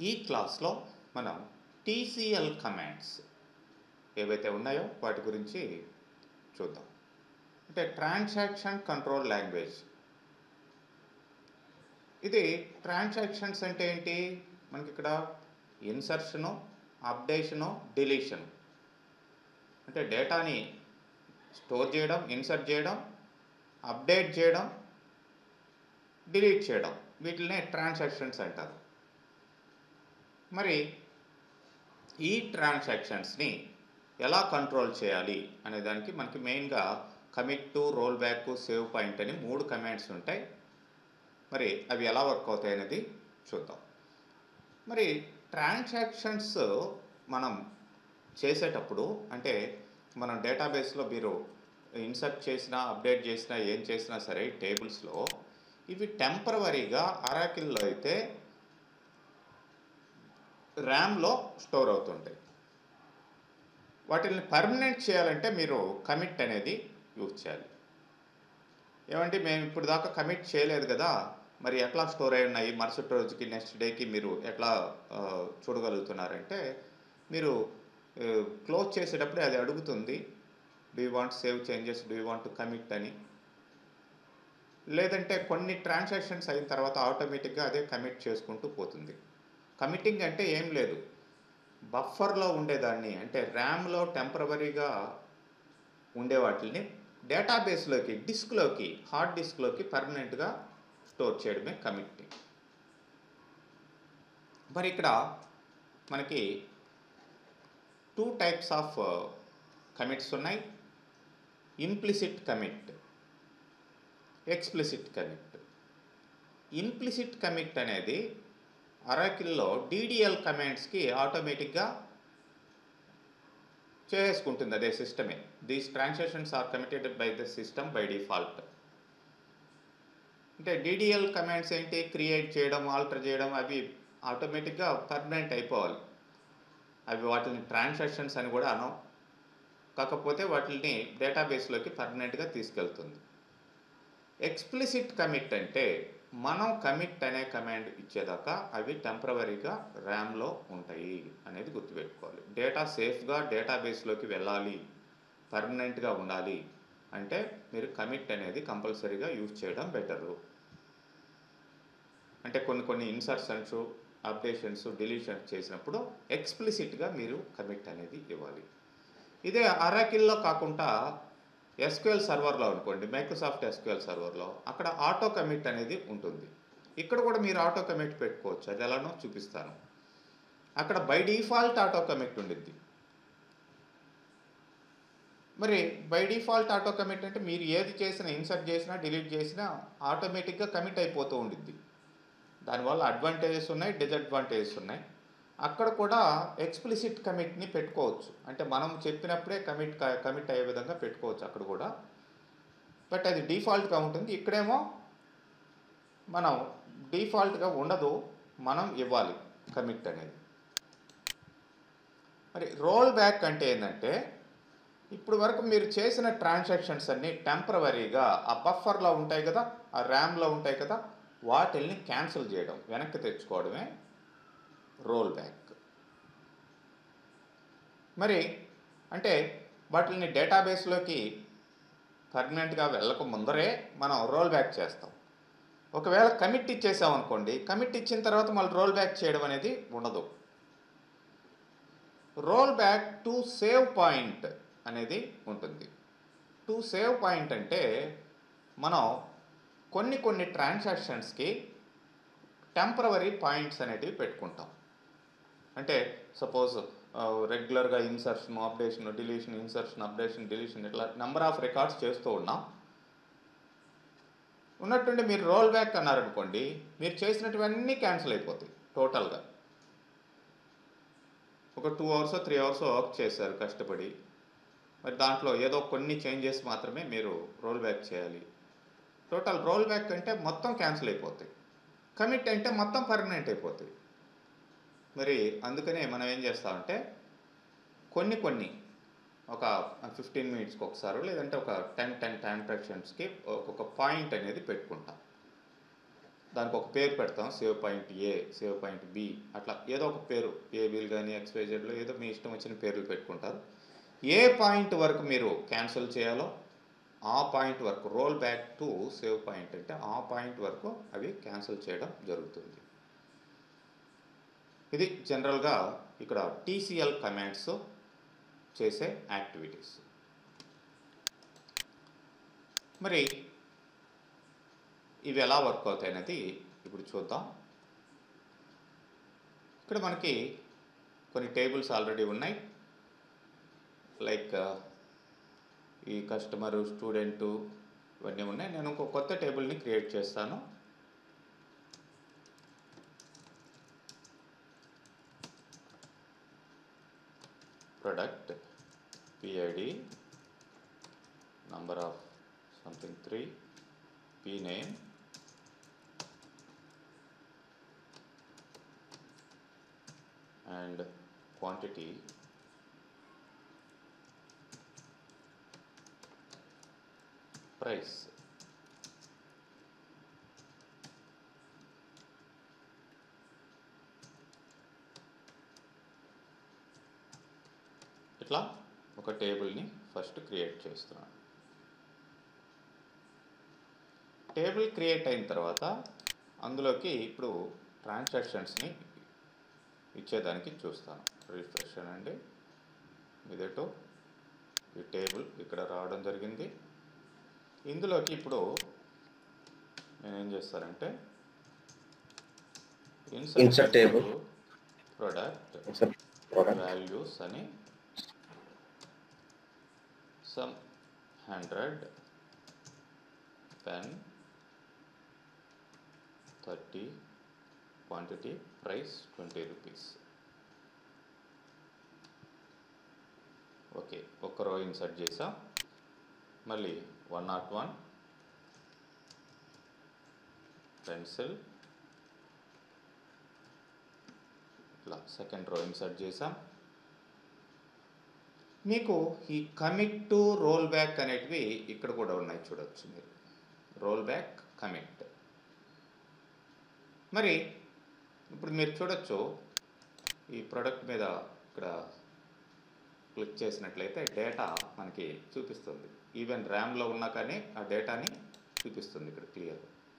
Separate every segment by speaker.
Speaker 1: ఈ క్లాస్లో మనం టీసీఎల్ కమాండ్స్ ఏవైతే ఉన్నాయో వాటి గురించి చూద్దాం అంటే ట్రాన్సాక్షన్ కంట్రోల్ లాంగ్వేజ్ ఇది ట్రాన్సాక్షన్స్ అంటే ఏంటి మనకి ఇక్కడ ఇన్సర్షను అప్డేషను డిలీషను అంటే డేటాని స్టోర్ చేయడం ఇన్సర్ట్ చేయడం అప్డేట్ చేయడం డిలీట్ చేయడం వీటినే ట్రాన్సాక్షన్స్ అంటారు మరి ఈ ట్రాన్సాక్షన్స్ని ఎలా కంట్రోల్ చేయాలి అనే దానికి మనకి మెయిన్గా commit to roll back save point అని మూడు కమాండ్స్ ఉంటాయి మరి అవి ఎలా వర్క్ అవుతాయి అనేది చూద్దాం మరి ట్రాన్సాక్షన్స్ మనం చేసేటప్పుడు అంటే మనం డేటాబేస్లో మీరు ఇన్సర్ట్ చేసినా అప్డేట్ చేసినా ఏం చేసినా సరే టేబుల్స్లో ఇవి టెంపరవరీగా అరాకిల్లో అయితే ర్యామ్లో స్టోర్ అవుతుంటాయి వాటిని పర్మనెంట్ చేయాలంటే మీరు కమిట్ అనేది యూజ్ చేయాలి ఏమంటే మేము ఇప్పుడు దాకా కమిట్ చేయలేదు కదా మరి ఎట్లా స్టోర్ అయి ఉన్నాయి మరుసటి రోజుకి నెక్స్ట్ డేకి మీరు ఎట్లా ఆ, చూడగలుగుతున్నారంటే మీరు క్లోజ్ చేసేటప్పుడే అది అడుగుతుంది do want save changes do want commit అని లేదంటే కొన్ని ట్రాన్సాక్షన్స్ అయిన తర్వాత ఆటోమేటిక్గా అదే కమిట్ చేసుకుంటూ పోతుంది కమిటింగ్ అంటే ఏం లేదు బఫర్లో ఉండేదాన్ని అంటే ర్యామ్లో టెంపరవరీగా ఉండే వాటిని డేటాబేస్లోకి డిస్క్లోకి హార్డ్ డిస్క్లోకి పర్మనెంట్గా స్టోర్ చేయడమే కమిటింగ్ మరి ఇక్కడ మనకి టూ టైప్స్ ఆఫ్ కమిట్స్ ఉన్నాయి implicit commit explicit commit implicit commit అనేది అరాకిల్లో డీడీఎల్ కమాండ్స్కి ఆటోమేటిక్గా చేసుకుంటుంది అదే సిస్టమే these transactions are committed by the system by default అంటే డీడీఎల్ కమాండ్స్ ఏంటి క్రియేట్ చేయడం ఆల్టర్ చేయడం అవి ఆటోమేటిక్గా పర్మనెంట్ అయిపోవాలి అవి వాటిని ట్రాన్సాక్షన్స్ అని కూడా అనం కాకపోతే వాటిని డేటాబేస్లోకి పర్మనెంట్గా తీసుకెళ్తుంది ఎక్స్ప్లిసిట్ కమిట్ అంటే మనం కమిట్ అనే కమాండ్ ఇచ్చేదాకా అవి టెంపరవరీగా ర్యామ్లో ఉంటాయి అనేది గుర్తుపెట్టుకోవాలి డేటా సేఫ్గా డేటాబేస్లోకి వెళ్ళాలి పర్మనెంట్గా ఉండాలి అంటే మీరు కమిట్ అనేది కంపల్సరీగా యూజ్ చేయడం బెటరు అంటే కొన్ని కొన్ని ఇన్సర్షన్స్ అప్డేషన్స్ డిలీషన్స్ చేసినప్పుడు ఎక్స్ప్లిసిట్గా మీరు కమిట్ అనేది ఇవ్వాలి ఇదే అరాకిల్లో కాకుండా ఎస్క్యూఎల్ సర్వర్లో అనుకోండి మైక్రోసాఫ్ట్ ఎస్క్యూఎల్ సర్వర్లో అక్కడ ఆటో కమిట్ అనేది ఉంటుంది ఇక్కడ కూడా మీరు ఆటో కమిట్ పెట్టుకోవచ్చు అది ఎలానో చూపిస్తాను అక్కడ బై డిఫాల్ట్ ఆటో కమిట్ ఉండిద్ది మరి బై డిఫాల్ట్ ఆటో కమిట్ అంటే మీరు ఏది చేసినా ఇన్సర్ట్ చేసినా డిలీట్ చేసినా ఆటోమేటిక్గా కమిట్ అయిపోతూ ఉండిద్ది దానివల్ల అడ్వాంటేజెస్ ఉన్నాయి డిసడ్వాంటేజెస్ ఉన్నాయి అక్కడ కూడా ఎక్స్ప్లిసిట్ కమిట్ని పెట్టుకోవచ్చు అంటే మనం చెప్పినప్పుడే కమిట్ కమిట్ అయ్యే విధంగా పెట్టుకోవచ్చు అక్కడ కూడా బట్ అది డిఫాల్ట్గా ఉంటుంది ఇక్కడేమో మనం డిఫాల్ట్గా ఉండదు మనం ఇవ్వాలి కమిట్ అనేది మరి రోల్ బ్యాక్ అంటే ఏంటంటే ఇప్పుడు వరకు మీరు చేసిన ట్రాన్సాక్షన్స్ అన్నీ టెంపరవరీగా ఆ బఫర్లో ఉంటాయి కదా ఆ ర్యామ్లో ఉంటాయి కదా వాటిల్ని క్యాన్సిల్ చేయడం వెనక్కి తెచ్చుకోవడమే రోల్ బ్యాక్ మరి అంటే వాటిని డేటాబేస్లోకి పర్మనెంట్గా వెళ్ళక ముందరే మనం రోల్ బ్యాక్ చేస్తాం ఒకవేళ కమిట్ ఇచ్చేసాం అనుకోండి కమిట్ ఇచ్చిన తర్వాత మళ్ళీ రోల్ బ్యాక్ చేయడం అనేది ఉండదు roll back to save point అనేది ఉంటుంది టు సేవ్ పాయింట్ అంటే మనం కొన్ని కొన్ని ట్రాన్సాక్షన్స్కి టెంపరవరీ పాయింట్స్ అనేటివి పెట్టుకుంటాం అంటే సపోజ్ రెగ్యులర్గా insertion updation deletion insertion updation deletion ఇట్లా నెంబర్ ఆఫ్ రికార్డ్స్ చేస్తూ ఉన్నాం ఉన్నట్టుండి మీరు రోల్ బ్యాక్ అన్నారనుకోండి మీరు చేసినటువన్నీ క్యాన్సిల్ అయిపోతాయి టోటల్గా ఒక two hours three hours work చేశారు కష్టపడి మరి దాంట్లో ఏదో కొన్ని చేంజెస్ మాత్రమే మీరు రోల్ బ్యాక్ చేయాలి టోటల్ రోల్ బ్యాక్ అంటే మొత్తం క్యాన్సిల్ అయిపోతాయి కమిట్ అంటే మొత్తం పర్మనెంట్ అయిపోతాయి మరి అందుకనే మనం ఏం చేస్తామంటే కొన్ని కొన్ని ఒక ఫిఫ్టీన్ మినిట్స్కి ఒకసారి లేదంటే ఒక టెన్ టెన్ ట్రాన్సాక్షన్స్కి ఒక్కొక్క పాయింట్ అనేది పెట్టుకుంటాం దానికి ఒక పేరు పెడతాం save point A save point B అట్లా ఏదో ఒక పేరు ఏబీలు కానీ ఎక్స్వైజెడ్లో ఏదో మీ ఇష్టం వచ్చిన పేర్లు పెట్టుకుంటారు ఏ పాయింట్ వరకు మీరు క్యాన్సిల్ చేయాలో ఆ పాయింట్ వరకు roll back to save point అంటే ఆ పాయింట్ వరకు అవి క్యాన్సిల్ చేయడం జరుగుతుంది ఇది జనరల్గా ఇక్కడ టీసీఎల్ కమాండ్స్ చేసే యాక్టివిటీస్ మరి ఇవి ఎలా వర్క్ అవుతాయి అనేది ఇప్పుడు చూద్దాం ఇక్కడ మనకి కొన్ని టేబుల్స్ ఆల్రెడీ ఉన్నాయి లైక్ ఈ కస్టమరు స్టూడెంటు ఇవన్నీ ఉన్నాయి నేను ఇంకో కొత్త టేబుల్ని క్రియేట్ చేస్తాను product PID number of something 3 P name and quantity price ఇట్లా ఒక టేబుల్ని ఫస్ట్ క్రియేట్ చేస్తున్నాను టేబుల్ క్రియేట్ అయిన తర్వాత అందులోకి ఇప్పుడు ట్రాన్సాక్షన్స్ని ఇచ్చేదానికి చూస్తాను రిఫ్రెష్ అనండి ఇదేటో ఈ టేబుల్ ఇక్కడ రావడం జరిగింది ఇందులోకి ఇప్పుడు నేనేం చేస్తానంటే
Speaker 2: Insert table.
Speaker 1: Product
Speaker 2: Insert product.
Speaker 1: values అని some hundred pen thirty quantity price twenty rupees okay ఒక్క రో ఇన్సర్ట్ చేసాం మళ్ళీ వన్ నాట్ వన్ పెన్సిల్ ఇట్లా సెకండ్ రో ఇన్సర్ట్ చేసాం మీకు ఈ కమిట్ టు రోల్ బ్యాక్ అనేటివి ఇక్కడ కూడా ఉన్నాయి చూడొచ్చు మీరు రోల్ బ్యాక్ కమిట్ మరి ఇప్పుడు మీరు చూడొచ్చు ఈ ప్రోడక్ట్ మీద ఇక్కడ క్లిక్ చేసినట్లయితే డేటా మనకి చూపిస్తుంది ఈవెన్ ర్యామ్లో ఉన్నా కానీ ఆ డేటాని చూపిస్తుంది ఇక్కడ క్లియర్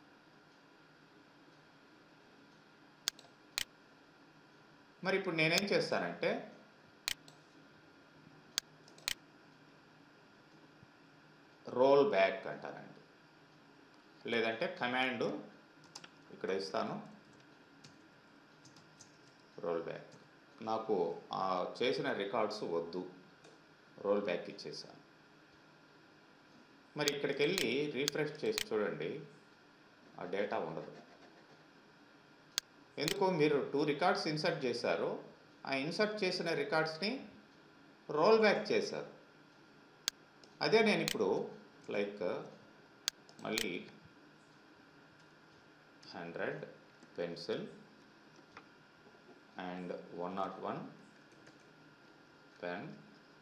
Speaker 1: మరి ఇప్పుడు నేనేం చేస్తానంటే రోల్ బ్యాక్ అంటానండి లేదంటే కమాండ్ ఇక్కడ ఇస్తాను రోల్ బ్యాక్ నాకు ఆ చేసిన రికార్డ్స్ వద్దు రోల్ బ్యాక్ ఇచ్చేసాను మరి ఇక్కడికి వెళ్ళి రీఫ్రెష్ చేసి చూడండి ఆ డేటా ఉండదు ఎందుకు మీరు టూ రికార్డ్స్ ఇన్సర్ట్ చేశారు ఆ ఇన్సర్ట్ చేసిన రికార్డ్స్ని రోల్ బ్యాక్ చేశారు అదే నేను ఇప్పుడు లైక్ మళ్ళీ hundred pencil and one not one pen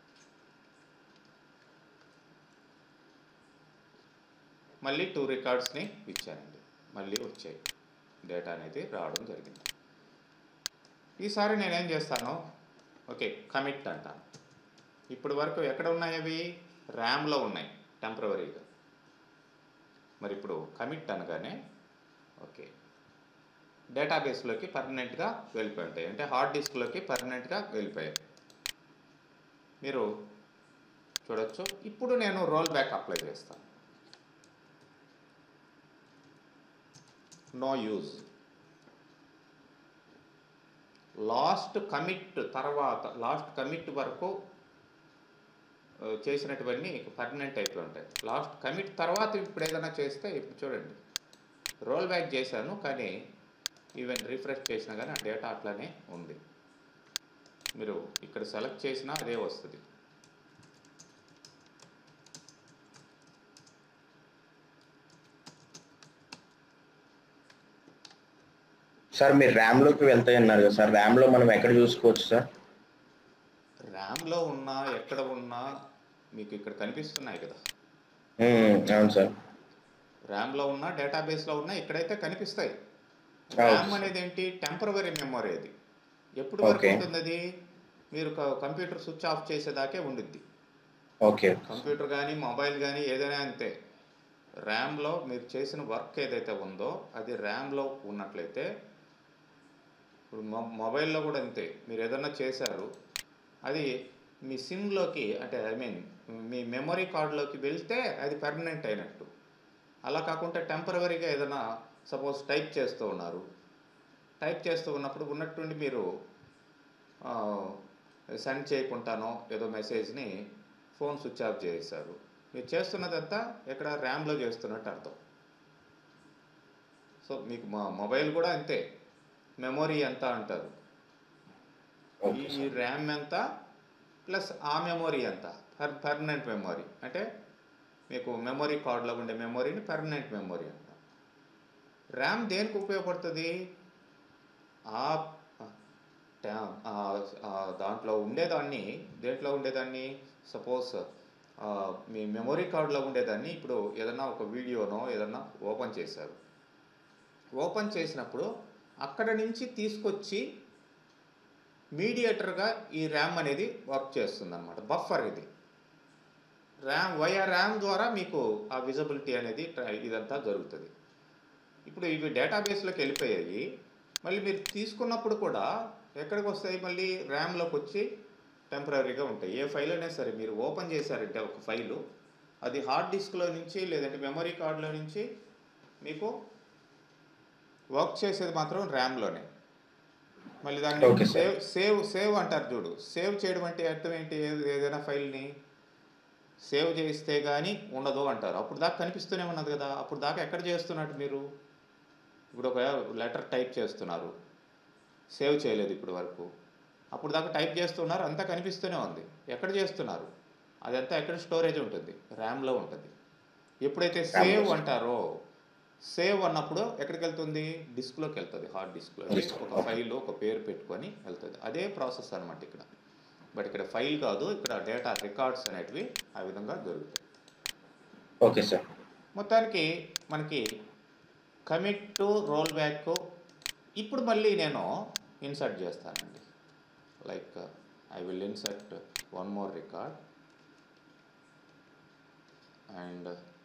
Speaker 1: మళ్ళీ టూ రికార్డ్స్ని ఇచ్చానండి మళ్ళీ వచ్చాయి డేటా అనేది రావడం జరిగింది ఈసారి నేనేం చేస్తాను ఓకే కమిట్ అంటాను ఇప్పటి వరకు ఎక్కడ ఉన్నాయి అవి ర్యామ్లో ఉన్నాయి టెంపరవరీగా మరి ఇప్పుడు కమిట్ అనగానే ఓకే డేటాబేస్లోకి పర్మనెంట్గా వెళ్ళిపోయి ఉంటాయి అంటే హార్డ్ డిస్క్లోకి పర్మనెంట్గా వెళ్ళిపోయాయి మీరు చూడొచ్చు ఇప్పుడు నేను రోల్ బ్యాక్ అప్లై చేస్తాను నో యూజ్ లాస్ట్ కమిట్ తర్వాత లాస్ట్ కమిట్ వరకు ఆ, చేసినటువన్నీ పర్మనెంట్ అయిపోయి ఉంటాయి లాస్ట్ కమిట్ తర్వాత ఇప్పుడు ఏదైనా చేస్తే ఇప్పుడు చూడండి రోల్ బ్యాక్ చేశాను కానీ ఈవెన్ రిఫ్రెష్ చేసినా కానీ ఆ డేటా అట్లానే ఉంది మీరు ఇక్కడ సెలెక్ట్ చేసినా అదే వస్తుంది
Speaker 2: సార్ మీరు ర్యామ్ లోకి వెళ్తాయి అన్నారు కదా సార్ ర్యామ్ లో మనం ఎక్కడ చూసుకోవచ్చు సార్
Speaker 1: ర్యామ్లో ఉన్నా ఎక్కడ ఉన్నా మీకు ఇక్కడ కనిపిస్తున్నాయి కదా
Speaker 2: ఉమ్, అవును సార్
Speaker 1: ర్యామ్లో ఉన్నా డేటాబేస్లో ఉన్నా ఇక్కడైతే కనిపిస్తాయి ర్యామ్ అనేది ఏంటి టెంపరవరీ మెమొరీ అది ఎప్పుడు వరకు
Speaker 2: Okay.
Speaker 1: ఉంటుంది అది మీరు క- కంప్యూటర్ స్విచ్ ఆఫ్ చేసేదాకే ఉండిద్ది
Speaker 2: ఓకే
Speaker 1: కంప్యూటర్ కానీ మొబైల్ కానీ ఏదైనా అంతే ర్యామ్లో మీరు చేసిన వర్క్ ఏదైతే ఉందో అది ర్యామ్లో ఉన్నట్లయితే ఇప్పుడు మొ మొబైల్లో కూడా అంతే మీరు ఏదైనా చేశారు అది మీ సిమ్లోకి అంటే ఐ మీన్ మీ మెమొరీ కార్డులోకి వెళ్తే అది పర్మనెంట్ అయినట్టు అలా కాకుండా టెంపరవరీగా ఏదైనా సపోజ్ టైప్ చేస్తూ ఉన్నారు టైప్ చేస్తూ ఉన్నప్పుడు ఉన్నట్టుండి మీరు సెండ్ చేయకుండానో ఏదో మెసేజ్ని ఫోన్ స్విచ్ ఆఫ్ చేశారు మీరు చేస్తున్నదంతా ఎక్కడ ర్యామ్లో చేస్తున్నట్టు అర్థం సో మీకు మా మొబైల్ కూడా అంతే మెమొరీ ఎంత అంటారు
Speaker 2: ఓకే
Speaker 1: ఈ ర్యామ్ ఎంత ప్లస్ ఆ మెమొరీ ఎంత పర్ పర్మనెంట్ మెమొరీ అంటే మీకు మెమొరీ కార్డులో ఉండే మెమొరీని పర్మనెంట్ మెమొరీ అంట ర్యామ్ దేనికి ఉపయోగపడుతుంది ఆ ట్యా- ఆ- ఆ దాంట్లో ఉండేదాన్ని దేంట్లో ఉండేదాన్ని సపోజ్ మీ మెమొరీ కార్డులో ఉండేదాన్ని ఇప్పుడు ఏదన్నా ఒక వీడియోనో ఏదన్నా ఓపెన్ చేశారు ఓపెన్ చేసినప్పుడు అక్కడ నుంచి తీసుకొచ్చి మీడియేటర్గా ఈ ర్యామ్ అనేది వర్క్ చేస్తుంది అనమాట బఫర్ ఇది ర్యామ్ వయా ర్యామ్ ద్వారా మీకు ఆ విజిబిలిటీ అనేది ట్ర- ఇదంతా జరుగుతుంది ఇప్పుడు ఇవి డేటాబేస్లోకి వెళ్ళిపోయాయి మళ్ళీ మీరు తీసుకున్నప్పుడు కూడా ఎక్కడికి వస్తాయి మళ్ళీ ర్యామ్లోకి వచ్చి టెంపరీగా ఉంటాయి ఏ ఫైల్ అయినా సరే మీరు ఓపెన్ చేశారంటే ఒక ఫైలు అది హార్డ్ డిస్క్లో నుంచి లేదంటే మెమరీ కార్డులో నుంచి మీకు వర్క్ చేసేది మాత్రం ర్యామ్లోనే మళ్ళీ దాన్ని
Speaker 2: Okay, sir.
Speaker 1: Save save save అంటారు చూడు సేవ్ చేయడం అంటే అర్థం ఏంటి ఏ- ఏదైనా ఫైల్ని సేవ్ చేస్తే కానీ ఉండదు అంటారు అప్పుడు దాకా కనిపిస్తూనే ఉన్నది కదా అప్పుడు దాకా ఎక్కడ చేస్తున్నట్టు మీరు ఇప్పుడు ఒక లెటర్ టైప్ చేస్తున్నారు సేవ్ చేయలేదు ఇప్పుడు వరకు అప్పుడు దాకా టైప్ చేస్తున్నారు అంతా కనిపిస్తూనే ఉంది ఎక్కడ చేస్తున్నారు అదంతా ఎక్కడ స్టోరేజ్ ఉంటుంది ర్యామ్లో ఉంటుంది ఎప్పుడైతే సేవ్ అంటారో సేవ్ అన్నప్పుడు ఎక్కడికి వెళ్తుంది డిస్క్లోకి వెళ్తుంది హార్డ్ డిస్క్లో
Speaker 2: Disk,
Speaker 1: ఒక
Speaker 2: okay.
Speaker 1: ఫైల్ ఒక పేరు పెట్టుకొని వెళ్తుంది అదే ప్రాసెస్ అనమాట ఇక్కడ బట్ ఇక్కడ ఫైల్ కాదు ఇక్కడ డేటా రికార్డ్స్ అనేటివి ఆ విధంగా దొరుకుతాయి
Speaker 2: ఓకే సార్
Speaker 1: మొత్తానికి మనకి కమిట్ టు రోల్ బ్యాక్ ఇప్పుడు మళ్ళీ నేను ఇన్సర్ట్ చేస్తానండి like I will insert one more record and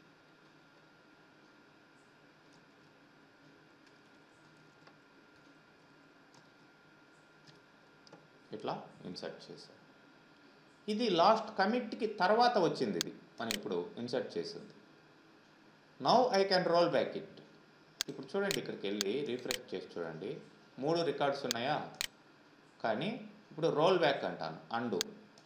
Speaker 1: ఇట్లా ఇన్సర్ట్ చేశాను ఇది లాస్ట్ కమిట్కి తర్వాత వచ్చింది ఇది మనం ఇప్పుడు ఇన్సర్ట్ చేసింది now I can roll back it ఇప్పుడు చూడండి ఇక్కడికి వెళ్ళి రీఫ్రెష్ చేసి చూడండి మూడు రికార్డ్స్ ఉన్నాయా కానీ ఇప్పుడు రోల్ బ్యాక్ అంటాను అండు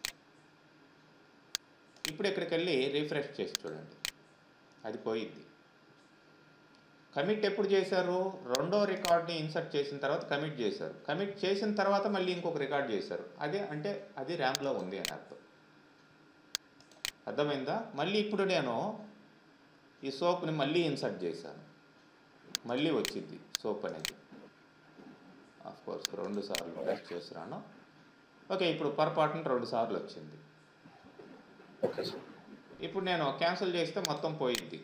Speaker 1: ఇప్పుడు ఇక్కడికి వెళ్ళి రీఫ్రెష్ చేసి చూడండి అది పోయిద్ది కమిట్ ఎప్పుడు చేశారు రెండో రికార్డ్ని ఇన్సర్ట్ చేసిన తర్వాత కమిట్ చేశారు కమిట్ చేసిన తర్వాత మళ్ళీ ఇంకొక రికార్డ్ చేశారు అదే అంటే అది ర్యామ్లో ఉంది అని అర్థం అర్థమైందా మళ్ళీ ఇప్పుడు నేను ఈ సోప్ని మళ్ళీ ఇన్సర్ట్ చేశాను మళ్ళీ వచ్చింది సోప్ అనేది ఆఫ్ కోర్స్ రెండు సార్లు ప్రెస్ చేస్తున్నాను ఓకే ఇప్పుడు పొరపాటున రెండు సార్లు వచ్చింది
Speaker 2: ఓకే సార్
Speaker 1: ఇప్పుడు నేను క్యాన్సిల్ చేస్తే మొత్తం పోయింది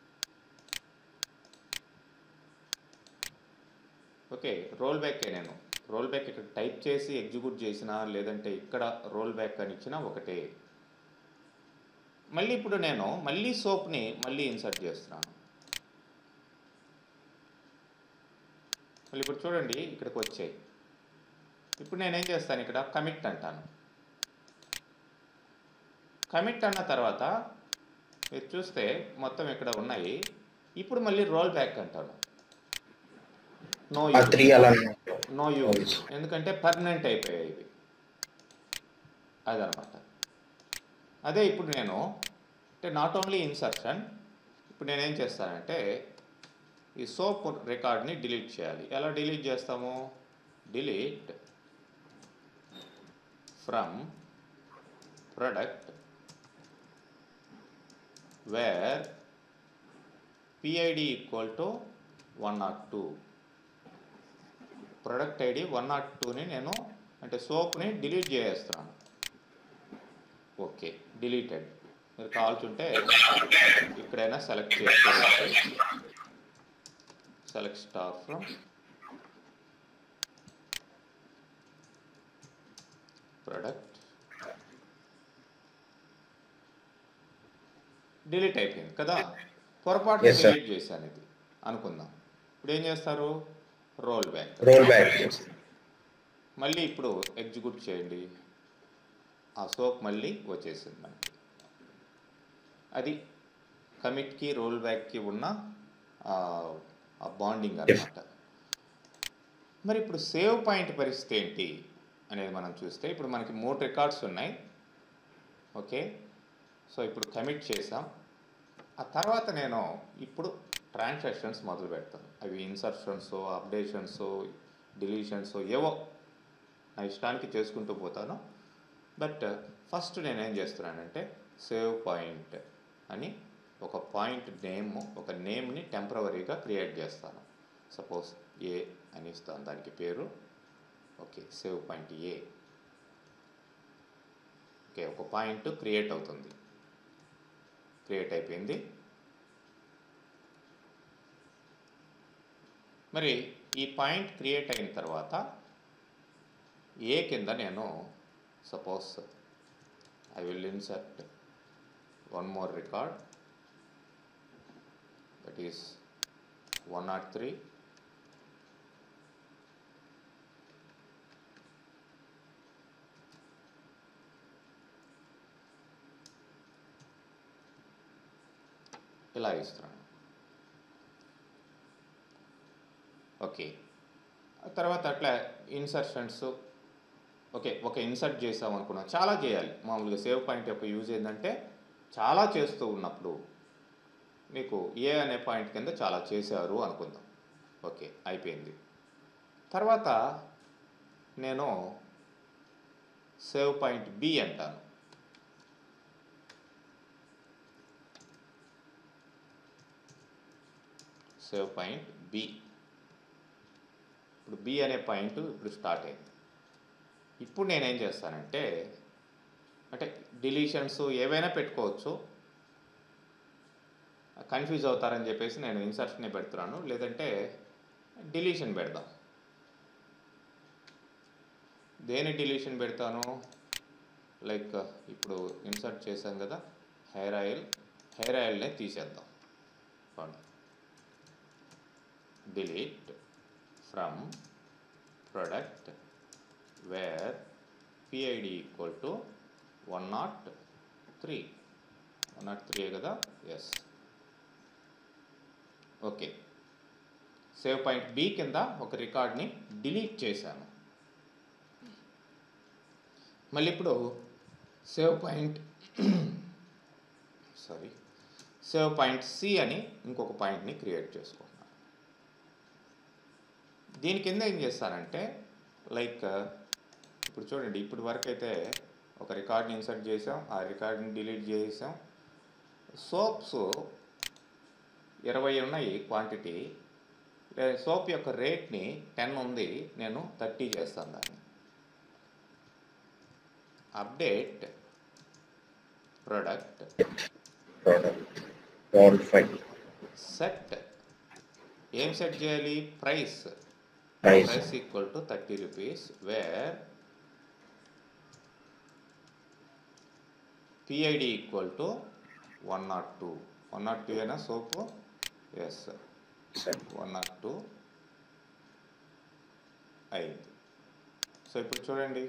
Speaker 1: ఓకే రోల్ బ్యాకే నేను రోల్ బ్యాక్ ఇక్కడ టైప్ చేసి ఎగ్జిక్యూట్ చేసినా లేదంటే ఇక్కడ రోల్ బ్యాక్ అని ఇచ్చినా ఒకటే మళ్ళీ ఇప్పుడు నేను మళ్ళీ సోప్ని మళ్ళీ ఇన్సర్ట్ చేస్తున్నాను మళ్ళీ ఇప్పుడు చూడండి ఇక్కడికి వచ్చాయి ఇప్పుడు నేనేం చేస్తాను ఇక్కడ కమిట్ అంటాను కమిట్ అన్న తర్వాత మీరు చూస్తే మొత్తం ఇక్కడ ఉన్నాయి ఇప్పుడు మళ్ళీ రోల్ బ్యాక్ అంటాను నో
Speaker 2: ఆ త్రీ అలా
Speaker 1: నో యూజ్ ఎందుకంటే పర్మనెంట్ అయిపోయాయి ఇవి అదనమాట అదే ఇప్పుడు నేను అంటే నాట్ ఓన్లీ ఇన్సర్షన్ ఇప్పుడు నేనేం చేస్తానంటే ఈ సోప్ రికార్డ్ని డిలీట్ చేయాలి ఎలా డిలీట్ చేస్తాము delete from product where PID equal to one nought two product ID one nought టూని నేను అంటే సోప్ని డిలీట్ చేసేస్తున్నాను ఓకే డిలీటెడ్ మీరు కావాల్సింటే ఇక్కడైనా సెలెక్ట్ చేసుకోవచ్చు select star from product delete అయిపోయింది కదా పొరపాటు
Speaker 2: Yes, sir.
Speaker 1: డిలీట్ చేశాను ఇది అనుకుందాం ఇప్పుడు ఏం చేస్తారు రోల్ బ్యాక్
Speaker 2: రోల్ బ్యాక్
Speaker 1: మళ్ళీ ఇప్పుడు ఎగ్జిక్యూట్ చేయండి ఆ సోప్ మళ్ళీ వచ్చేసింది మనకి అది కమిట్కి రోల్ బ్యాక్కి ఉన్న ఆ బాండింగ్ అన్నమాట మరి ఇప్పుడు సేవ్ పాయింట్ పరిస్థితి ఏంటి అనేది మనం చూస్తే ఇప్పుడు మనకి మూడు రికార్డ్స్ ఉన్నాయి ఓకే సో ఇప్పుడు కమిట్ చేసాం ఆ తర్వాత నేను ఇప్పుడు ట్రాన్సాక్షన్స్ మొదలు పెడతాను అవి ఇన్సర్షన్స్ అప్డేషన్స్ డిలీషన్స్ ఏవో నా ఇష్టానికి చేసుకుంటూ పోతాను బట్ ఫస్ట్ నేనేం చేస్తున్నానంటే సేవ్ పాయింట్ అని ఒక పాయింట్ నేమ్ ఒక నేమ్ని టెంపరవరీగా క్రియేట్ చేస్తాను సపోజ్ ఏ అని ఇస్తాను దానికి పేరు okay save point A okay ఒక పాయింట్ క్రియేట్ అవుతుంది క్రియేట్ అయిపోయింది మరి ఈ పాయింట్ క్రియేట్ అయిన తర్వాత ఏ కింద నేను suppose I will insert one more record that is one nought three ఇలా ఇస్తున్నాను ఓకే ఆ తర్వాత అట్లా ఇన్సర్షన్స్ ఓకే ఒక ఇన్సర్ట్ చేసాం అనుకున్నాం చాలా చేయాలి మామూలుగా సేవ్ పాయింట్ యొక్క యూజ్ ఏంటంటే చాలా చేస్తూ ఉన్నప్పుడు మీకు ఏ అనే పాయింట్ కింద చాలా చేశారు అనుకుందాం ఓకే అయిపోయింది తర్వాత నేను సేవ్ పాయింట్ బి అంటాను సేవ్ పాయింట్ బి ఇప్పుడు బి అనే పాయింట్ ఇప్పుడు స్టార్ట్ అయింది ఇప్పుడు నేనేం చేస్తానంటే అంటే డిలీషన్స్ ఏవైనా పెట్టుకోవచ్చు కన్ఫ్యూజ్ అవుతారని చెప్పేసి నేను ఇన్సర్షనే పెడుతున్నాను లేదంటే డిలీషన్ పెడదాం దేని డిలీషన్ పెడతాను లైక్ ఇప్పుడు ఇన్సర్ట్ చేశాం కదా హెయిర్ ఆయిల్ హెయిర్ ఆయిల్నే తీసేద్దాం చూడండి delete from product where PID equal to 103 103 కదా yes okay save point B కింద ఒక రికార్డ్ని డిలీట్ చేశాను మళ్ళీ ఇప్పుడు save point sorry save point C అని ఇంకొక పాయింట్ని క్రియేట్ చేసుకుంటున్నాను దీని కింద ఏం చేస్తానంటే లైక్ ఇప్పుడు చూడండి ఇప్పుడు వరకు అయితే ఒక రికార్డ్ని ఇన్సర్ట్ చేసాం ఆ రికార్డ్ని డిలీట్ చేసాం సోప్స్ ఇరవై ఉన్నాయి క్వాంటిటీ సోప్ యొక్క రేట్ని టెన్ ఉంది నేను థర్టీ చేస్తాను దాన్ని update product
Speaker 2: product roll five
Speaker 1: set ఏం సెట్ చేయాలి price
Speaker 2: price
Speaker 1: price equal to 30 rupees where PID equal to 102 102 అయినా soap yes one nought two అయింది సో ఇప్పుడు చూడండి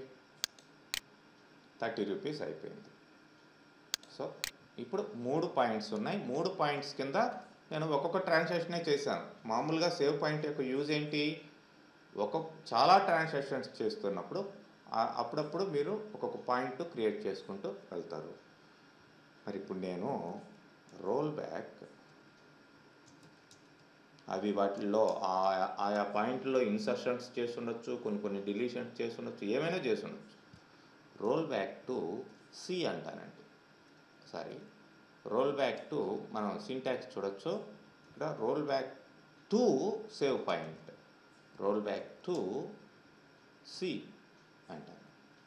Speaker 1: థర్టీ రూపీస్ అయిపోయింది సో ఇప్పుడు మూడు పాయింట్స్ ఉన్నాయి మూడు పాయింట్స్ కింద నేను ఒక్కొక్క ట్రాన్సాక్షనే చేశాను మామూలుగా సేవ్ పాయింట్ యొక్క యూజ్ ఏంటి ఒక చాలా ట్రాన్సాక్షన్స్ చేస్తున్నప్పుడు ఆ- అప్పుడప్పుడు మీరు ఒక్కొక్క పాయింట్ క్రియేట్ చేసుకుంటూ వెళ్తారు మరి ఇప్పుడు నేను రోల్ బ్యాక్ అవి వాటిల్లో ఆ- ఆయా పాయింట్లో ఇన్సర్షన్స్ చేస్తుండొచ్చు కొన్ని కొన్ని డిలీషన్స్ చేస్తుండొచ్చు ఏమైనా చేస్తుండొచ్చు రోల్ బ్యాక్ టు సి అంటానండి సారీ రోల్ బ్యాక్ టు మనం సింటాక్స్ చూడొచ్చు ఇక్కడ roll back to save point roll back to C అంటాను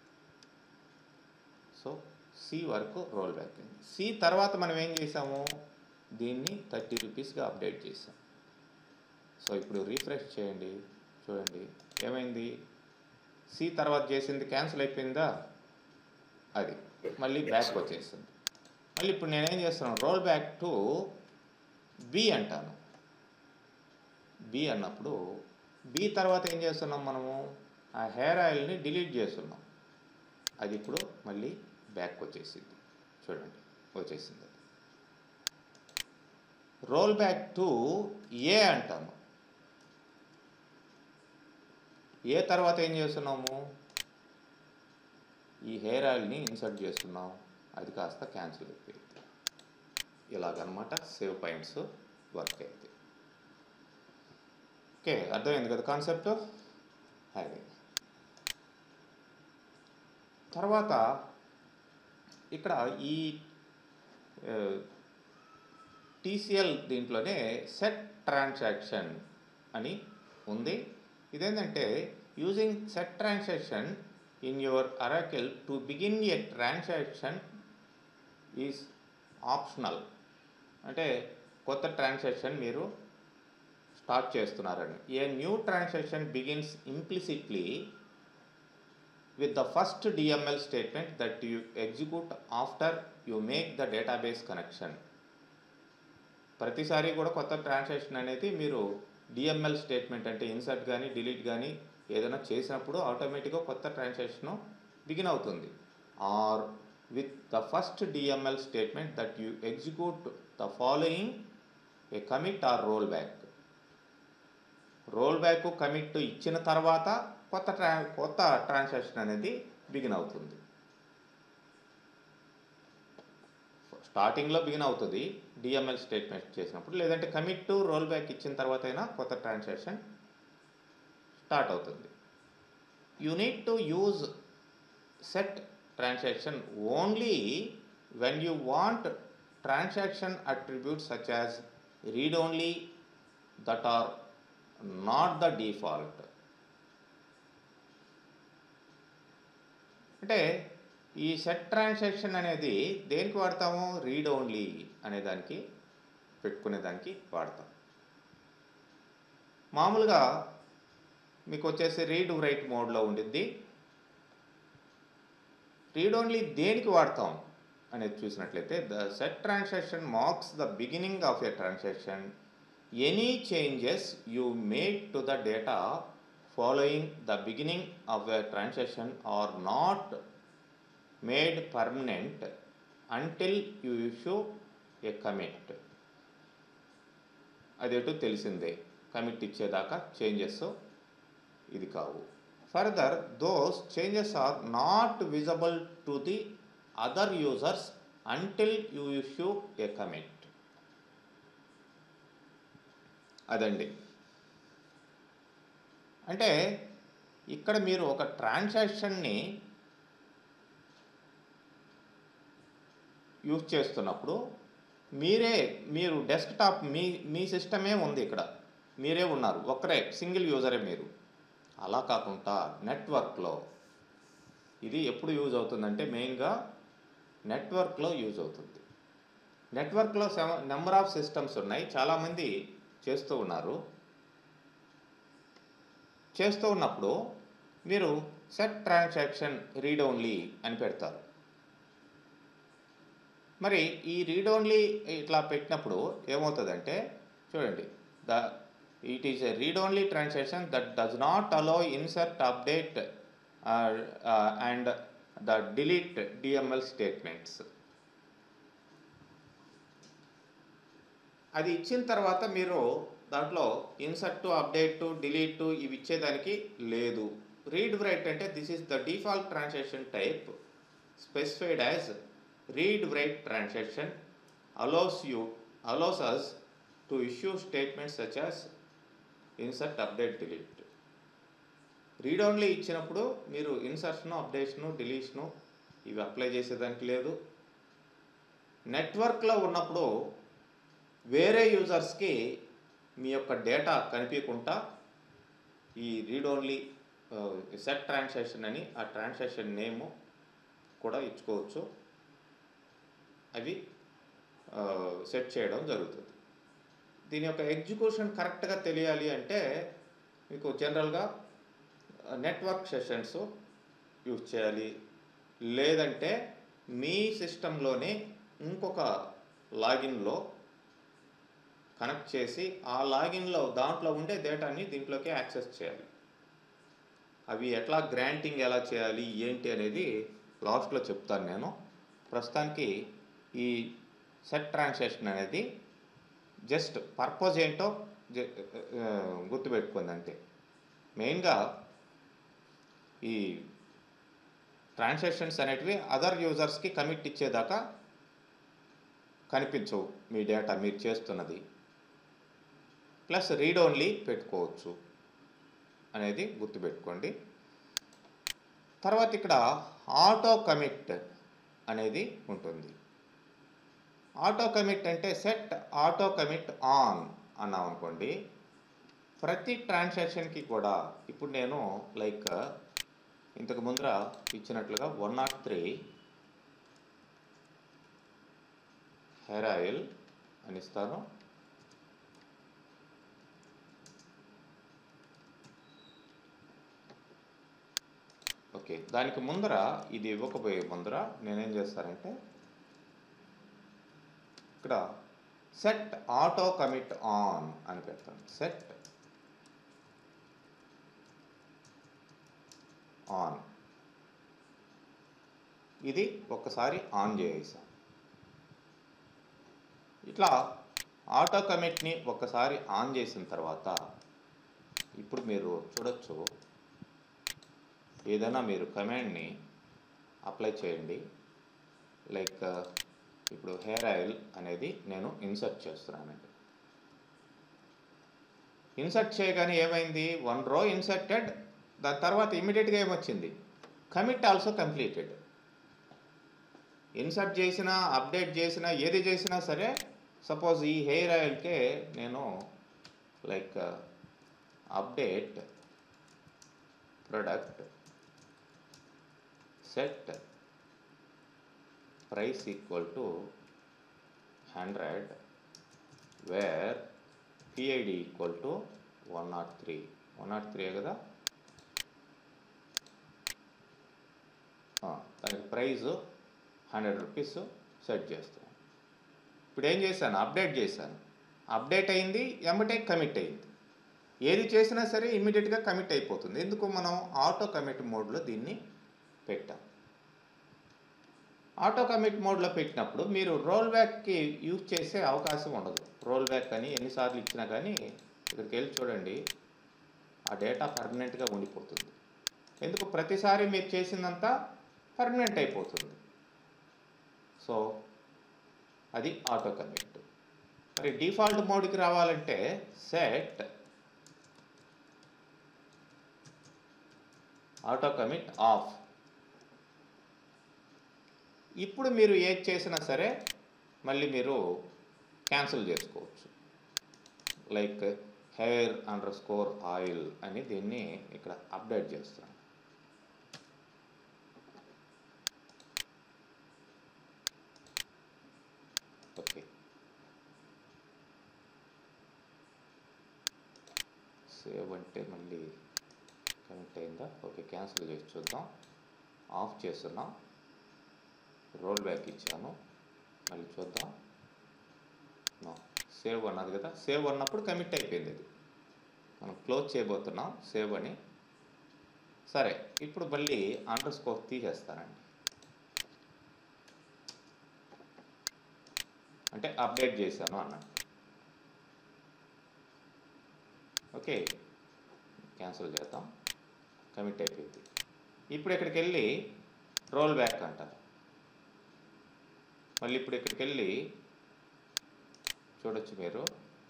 Speaker 1: సో సి వరకు రోల్ బ్యాక్ అయింది సి తర్వాత మనం ఏం చేసాము దీన్ని థర్టీ రూపీస్గా అప్డేట్ చేసాం సో ఇప్పుడు రీఫ్రెష్ చేయండి చూడండి ఏమైంది సి తర్వాత చేసింది క్యాన్సిల్ అయిపోయిందా అది మళ్ళీ బ్యాక్ వచ్చేస్తుంది మళ్ళీ ఇప్పుడు నేనేం చేస్తున్నాను రోల్ బ్యాక్ టు బి అంటాను బి అన్నప్పుడు బి తర్వాత ఏం చేస్తున్నాం మనము ఆ హెయిర్ ఆయిల్ని డిలీట్ చేస్తున్నాం అది ఇప్పుడు మళ్ళీ బ్యాక్ వచ్చేసింది చూడండి వచ్చేసింది అది రోల్ బ్యాక్ టు ఏ అంటాను ఏ తర్వాత ఏం చేస్తున్నాము ఈ హెయిర్ ఆయిల్ని ఇన్సర్ట్ చేస్తున్నాం అది కాస్త క్యాన్సిల్ అయిపోయింది ఇలాగనమాట సేవ్ పాయింట్స్ వర్క్ అయితే ఓకే అర్థమైంది కదా కాన్సెప్ట్ అది తర్వాత ఇక్కడ ఈ టీసీఎల్ దీంట్లోనే సెట్ ట్రాన్సాక్షన్ అని ఉంది ఇదేంటంటే using set transaction in your Oracle to begin a transaction is optional అంటే కొత్త ట్రాన్సాక్షన్ మీరు స్టార్ట్ చేస్తున్నారని a new transaction begins implicitly with the first DML statement that you execute after you make the database connection. ప్రతిసారి కూడా కొత్త transaction అనేది మీరు DML statement అంటే ఇన్సర్ట్ కానీ డిలీట్ కానీ ఏదైనా చేసినప్పుడు ఆటోమేటిక్గా కొత్త ట్రాన్సాక్షన్ బిగిన్ అవుతుంది or with the first DML statement that you execute the following a commit or roll back roll back commit ఇచ్చిన తర్వాత కొత్త ట్రా కొత్త ట్రాన్సాక్షన్ అనేది బిగిన్ అవుతుంది స్టార్టింగ్లో బిగిన్ అవుతుంది డిఎంఎల్ స్టేట్మెంట్ చేసినప్పుడు లేదంటే కమిట్ టు రోల్ బ్యాక్ ఇచ్చిన తర్వాత అయినా కొత్త ట్రాన్సాక్షన్ స్టార్ట్ అవుతుంది you need to use set transaction only when you want transaction attributes such as read only that are not the default అంటే ఈ సెట్ ట్రాన్సాక్షన్ అనేది దేనికి వాడతాము రీడ్ ఓన్లీ అనే దానికి పెట్టుకునే దానికి వాడతాం మామూలుగా మీకు వచ్చేసి రీడ్ రైట్ మోడ్లో ఉండిద్ది రీడ్ ఓన్లీ దేనికి వాడతాం అనేది చూసినట్లయితే the set transaction marks the beginning of a transaction any changes you make to the data following the beginning of a transaction are not made permanent until you issue a commit అదేటో తెలిసిందే commit ఇచ్చేదాకా changes ఇది కావు further those changes are not visible to the other users until you issue a commit అదండి అంటే ఇక్కడ మీరు ఒక ట్రాన్సాక్షన్ని use చేస్తున్నప్పుడు మీరే మీరు డెస్క్టాప్ మీ మీ సిస్టమే ఉంది ఇక్కడ మీరే ఉన్నారు ఒక్కరే సింగిల్ యూజరే మీరు అలా కాకుండా నెట్వర్క్లో ఇది ఎప్పుడు యూజ్ అవుతుందంటే మెయిన్గా నెట్వర్క్లో యూజ్ అవుతుంది నెట్వర్క్లో నెంబర్ ఆఫ్ సిస్టమ్స్ ఉన్నాయి చాలామంది చేస్తూ ఉన్నారు చేస్తూ ఉన్నప్పుడు మీరు సెట్ ట్రాన్సాక్షన్ రీడ్ ఓన్లీ అని పెడతారు మరి ఈ రీడ్ ఓన్లీ ఇట్లా పెట్టినప్పుడు ఏమవుతుందంటే చూడండి the it is a read only transaction that does not allow insert update and the delete DML statements అది ఇచ్చిన తర్వాత మీరు దాంట్లో ఇన్సర్ట్ అప్డేట్ డిలీట్ ఇవి ఇచ్చేదానికి లేదు రీడ్ రైట్ అంటే this is the default transaction type specified as read write transaction allows you allows us to issue statements such as insert update delete read only ఇచ్చినప్పుడు మీరు ఇన్సర్షను అప్డేషను డిలీషను ఇవి apply చేసేదానికి లేదు నెట్వర్క్లో ఉన్నప్పుడు వేరే యూజర్స్కి మీ యొక్క డేటా కనిపించకుండా ఈ రీడ్ ఓన్లీ సెట్ ట్రాన్సాక్షన్ అని ఆ ట్రాన్సాక్షన్ నేము కూడా ఇచ్చుకోవచ్చు అవి సెట్ చేయడం జరుగుతుంది దీని యొక్క ఎగ్జిక్యూషన్ కరెక్ట్గా తెలియాలి అంటే మీకు జనరల్గా నెట్వర్క్ సెషన్స్ యూజ్ చేయాలి లేదంటే మీ సిస్టంలోనే ఇంకొక లాగిన్లో కనెక్ట్ చేసి ఆ లాగిన్లో దాంట్లో ఉండే డేటాని దీంట్లోకి యాక్సెస్ చేయాలి అవి ఎట్లా గ్రాంటింగ్ ఎలా చేయాలి ఏంటి అనేది లాస్ట్లో చెప్తాను నేను ప్రస్తుతానికి ఈ సెట్ ట్రాన్సాక్షన్ అనేది జస్ట్ పర్పస్ ఏంటో జ- ఆ, గుర్తుపెట్టుకుంది అంతే మెయిన్గా ఈ ట్రాన్సాక్షన్స్ అనేటివి అదర్ యూజర్స్కి కమిట్ ఇచ్చేదాకా కనిపించవు మీ డేటా మీరు చేస్తున్నది ప్లస్ రీడ్ ఓన్లీ పెట్టుకోవచ్చు అనేది గుర్తుపెట్టుకోండి తర్వాత ఇక్కడ ఆటో కమిట్ అనేది ఉంటుంది ఆటో కమిట్ అంటే సెట్ ఆటో కమిట్ ఆన్ అన్నాం అనుకోండి ప్రతి ట్రాన్సాక్షన్కి కూడా ఇప్పుడు నేను లైక్ ఇంతకు ముందర ఇచ్చినట్లుగా one nought three hair oil అని ఇస్తాను ఓకే దానికి ముందర ఇది ఇవ్వకపోయే ముందర నేనేం చేస్తానంటే ఇక్కడ సెట్ ఆటో కమిట్ ఆన్ అని పెడతాను సెట్ ఆన్ ఇది ఒక్కసారి ఆన్ చేసేసాం ఇట్లా ఆటో కమిట్ని ఒక్కసారి ఆన్ చేసిన తర్వాత ఇప్పుడు మీరు చూడొచ్చు ఏదైనా మీరు కమాండ్ని అప్లై చేయండి లైక్ ఇప్పుడు హెయిర్ ఆయిల్ అనేది నేను ఇన్సర్ట్ చేస్తున్నానండి ఇన్సర్ట్ చేయగానే ఏమైంది వన్ రో ఇన్సర్టెడ్ దాని తర్వాత ఇమీడియట్గా ఏమొచ్చింది కమిట్ ఆల్సో కంప్లీటెడ్ ఇన్సర్ట్ చేసినా అప్డేట్ చేసినా ఏది చేసినా సరే సపోజ్ ఈ హెయిర్ ఆయిల్కే నేను like update product set price equal to hundred where PID equal to one nought three one nought three కదా ఆ, దానికి ప్రైస్ హండ్రెడ్ రూపీస్ సెట్ చేస్తాను ఇప్పుడు ఏం చేశాను అప్డేట్ చేశాను అప్డేట్ అయింది ఎమ్మటే కమిట్ అయింది ఏది చేసినా సరే ఇమ్మీడియట్గా కమిట్ అయిపోతుంది ఎందుకు మనం ఆటో కమిట్ మోడ్లో దీన్ని పెట్టాం ఆటో కమిట్ మోడ్లో పెట్టినప్పుడు మీరు రోల్ బ్యాక్కి యూజ్ చేసే అవకాశం ఉండదు రోల్ బ్యాక్ అని ఎన్నిసార్లు ఇచ్చినా కానీ ఇక్కడికి వెళ్ళి చూడండి ఆ డేటా పర్మనెంట్గా ఉండిపోతుంది ఎందుకు ప్రతిసారి మీరు చేసిందంతా పర్మనెంట్ అయిపోతుంది సో అది ఆటో కమిట్ మరి డిఫాల్ట్ మోడ్కి రావాలంటే సెట్ ఆటో కమిట్ ఆఫ్ ఇప్పుడు మీరు ఏది చేసినా సరే మళ్ళీ మీరు క్యాన్సిల్ చేసుకోవచ్చు like hair underscore oil అని దీన్ని ఇక్కడ అప్డేట్ చేస్తాను ఓకే సేవ్ అంటే మళ్ళీ కనెక్ట్ అయిందా ఓకే క్యాన్సిల్ చేసి చూద్దాం ఆఫ్ చేస్తున్నాం రోల్ బ్యాక్ ఇచ్చాను మళ్ళీ చూద్దాం నో సేవ్ అన్నది కదా సేవ్ అన్నప్పుడు కమిట్ అయిపోయింది అది మనం క్లోజ్ చేయబోతున్నాం సేవ్ అని సరే ఇప్పుడు మళ్ళీ అండర్ స్కోర్ తీసేస్తానండి అంటే అప్డేట్ చేశాను అన్నట్టు ఓకే క్యాన్సిల్ చేద్దాం కమిట్ అయిపోయింది ఇప్పుడు ఇక్కడికి వెళ్ళి రోల్ బ్యాక్ అంటారు మళ్ళీ ఇప్పుడు ఇక్కడికి వెళ్ళి చూడొచ్చు మీరు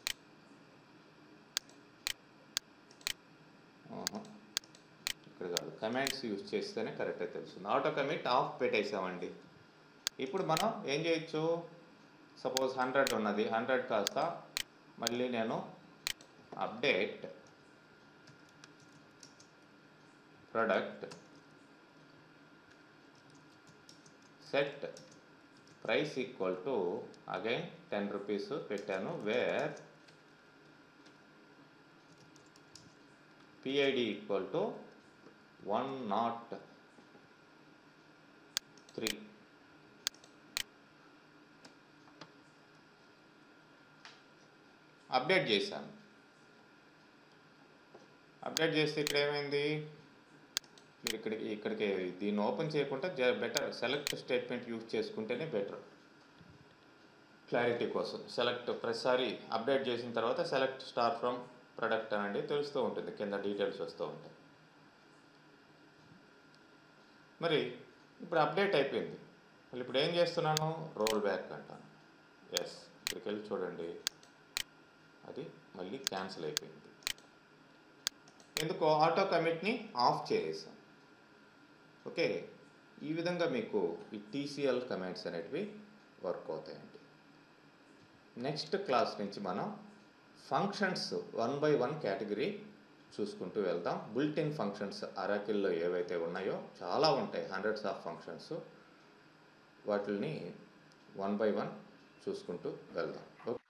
Speaker 1: ఆహా. ఇక్కడ కాదు కమాండ్స్ యూజ్ చేస్తేనే కరెక్ట్గా తెలుస్తుంది ఆటో కమిట్ ఆఫ్ పెట్టేసామండి ఇప్పుడు మనం ఏం చేయొచ్చు సపోజ్ హండ్రెడ్ ఉన్నది హండ్రెడ్ కాస్త మళ్ళీ నేను update product set price equal to again ten rupees పెట్టాను where PID equal to one nought three update చేశాను అప్డేట్ చేస్తే ఇక్కడ ఏమైంది మీరు ఇక్కడికి ఇక్కడికి దీన్ని ఓపెన్ చేయకుండా బెటర్ సెలెక్ట్ స్టేట్మెంట్ యూజ్ చేసుకుంటేనే బెటర్ క్లారిటీ కోసం సెలెక్ట్ ప్రతిసారి అప్డేట్ చేసిన తర్వాత సెలెక్ట్ స్టార్ ఫ్రమ్ ప్రొడక్ట్ అనండి తెలుస్తూ ఉంటుంది కింద డీటెయిల్స్ వస్తూ ఉంటాయి మరి ఇప్పుడు అప్డేట్ అయిపోయింది మళ్ళీ ఇప్పుడు ఏం చేస్తున్నాను రోల్ బ్యాక్ అంటాను ఎస్ ఇక్కడికి వెళ్ళి చూడండి అది మళ్ళీ క్యాన్సిల్ అయిపోయింది ఎందుకు ఆటో కమిట్ని ఆఫ్ చేసేసాం ఓకే ఈ విధంగా మీకు ఈ టీసీఎల్ కమెంట్స్ అనేటివి వర్క్ అవుతాయండి నెక్స్ట్ క్లాస్ నుంచి మనం functions one by one category చూసుకుంటూ వెళ్దాం బుల్టిన్ ఫంక్షన్స్ అరాకిల్లో ఏవైతే ఉన్నాయో చాలా ఉంటాయి హండ్రెడ్స్ ఆఫ్ ఫంక్షన్స్ వాటిని వన్ బై వన్ చూసుకుంటూ వెళ్దాం ఓకే